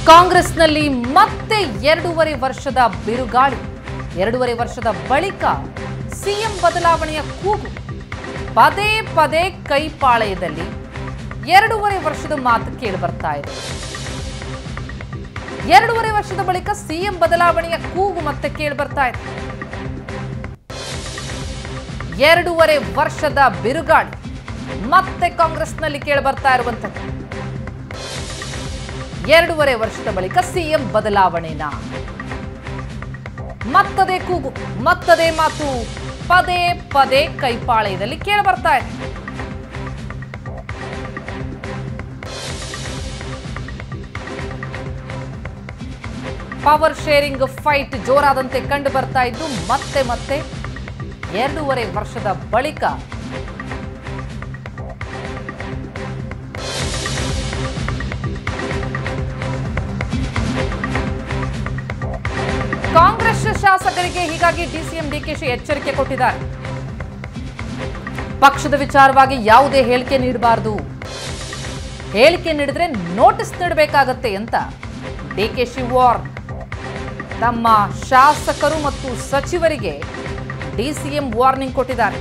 ಕಾಂಗ್ರೆಸ್ನಲ್ಲಿ ಮತ್ತೆ ಎರಡೂವರೆ ವರ್ಷದ ಬಿರುಗಾಳಿ ಎರಡೂವರೆ ವರ್ಷದ ಬಳಿಕ ಸಿಎಂ ಬದಲಾವಣೆಯ ಕೂಗು ಪದೇ ಪದೇ ಕೈಪಾಳೆಯದಲ್ಲಿ ಎರಡೂವರೆ ವರ್ಷದ ಮಾತು ಕೇಳಿ ಬರ್ತಾ ಇದೆ ಎರಡೂವರೆ ವರ್ಷದ ಬಳಿಕ ಸಿಎಂ ಬದಲಾವಣೆಯ ಕೂಗು ಮತ್ತೆ ಕೇಳಿ ಬರ್ತಾ ಇದೆ ಎರಡೂವರೆ ವರ್ಷದ ಬಿರುಗಾಳಿ ಮತ್ತೆ ಕಾಂಗ್ರೆಸ್ನಲ್ಲಿ ಕೇಳಿ ಬರ್ತಾ ಇರುವಂಥದ್ದು ಎರಡೂವರೆ ವರ್ಷದ ಬಳಿಕ ಸಿಎಂ ಬದಲಾವಣೆನ ಮತ್ತದೇ ಕೂಗು ಮತ್ತದೇ ಮಾತು ಪದೇ ಪದೇ ಕೈಪಾಳೆಯದಲ್ಲಿ ಕೇಳಿ ಬರ್ತಾ ಇದೆ ಪವರ್ ಶೇರಿಂಗ್ ಫೈಟ್ ಜೋರಾದಂತೆ ಕಂಡು ಬರ್ತಾ ಇದ್ದು ಮತ್ತೆ ಮತ್ತೆ ಎರಡೂವರೆ ವರ್ಷದ ಬಳಿಕ ಕಾಂಗ್ರೆಸ್ ಶಾಸಕರಿಗೆ ಹೀಗಾಗಿ ಡಿಸಿಎಂ ಡಿಕೆಶಿ ಎಚ್ಚರಿಕೆ ಕೊಟ್ಟಿದ್ದಾರೆ ಪಕ್ಷದ ವಿಚಾರವಾಗಿ ಯಾವುದೇ ಹೇಳಿಕೆ ನೀಡಬಾರದು ಹೇಳಿಕೆ ನೀಡಿದ್ರೆ ನೋಟಿಸ್ ನೀಡಬೇಕಾಗತ್ತೆ ಅಂತ ಡಿಕೆಶಿ ವಾರ್ನ್ ತಮ್ಮ ಶಾಸಕರು ಮತ್ತು ಸಚಿವರಿಗೆ ಡಿಸಿಎಂ ವಾರ್ನಿಂಗ್ ಕೊಟ್ಟಿದ್ದಾರೆ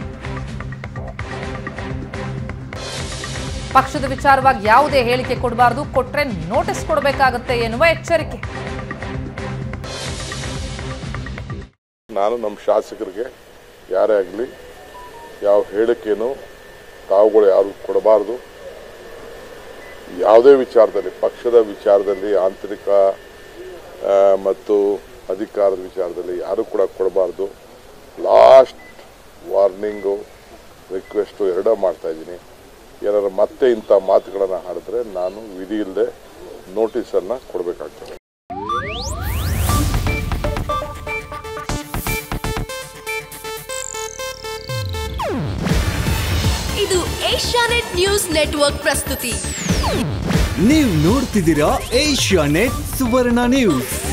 ಪಕ್ಷದ ವಿಚಾರವಾಗಿ ಯಾವುದೇ ಹೇಳಿಕೆ ಕೊಡಬಾರದು ಕೊಟ್ರೆ ನೋಟಿಸ್ ಕೊಡಬೇಕಾಗತ್ತೆ ಎನ್ನುವ ಎಚ್ಚರಿಕೆ ನಾನು ನಮ್ಮ ಶಾಸಕರಿಗೆ ಯಾರೇ ಆಗಲಿ ಯಾವ ಹೇಳಿಕೆನೂ ತಾವುಗಳು ಯಾರು ಕೊಡಬಾರ್ದು ಯಾವುದೇ ವಿಚಾರದಲ್ಲಿ ಪಕ್ಷದ ವಿಚಾರದಲ್ಲಿ ಆಂತರಿಕ ಆ, ಮತ್ತು ಅಧಿಕಾರದ ವಿಚಾರದಲ್ಲಿ ಯಾರು ಕೂಡ ಕೊಡಬಾರ್ದು ಲಾಸ್ಟ್ ವಾರ್ನಿಂಗು ರಿಕ್ವೆಸ್ಟು ಎರಡೂ ಮಾಡ್ತಾ ಇದ್ದೀನಿ ಏನಾದ್ರು ಮತ್ತೆ ಇಂಥ ಮಾತುಗಳನ್ನು ಆಡಿದ್ರೆ ನಾನು ವಿಧಿ ಇಲ್ಲದೆ ನೋಟಿಸನ್ನು ಕೊಡಬೇಕಾಗ್ತದೆ ಇದು ಏಷ್ಯಾನೆಟ್ ನ್ಯೂಸ್ ನೆಟ್ವರ್ಕ್ ಪ್ರಸ್ತುತಿ ನೀವು ನೋಡ್ತಿದ್ದೀರಾ ಏಷ್ಯಾ ನೆಟ್ ಸುವರ್ಣ ನ್ಯೂಸ್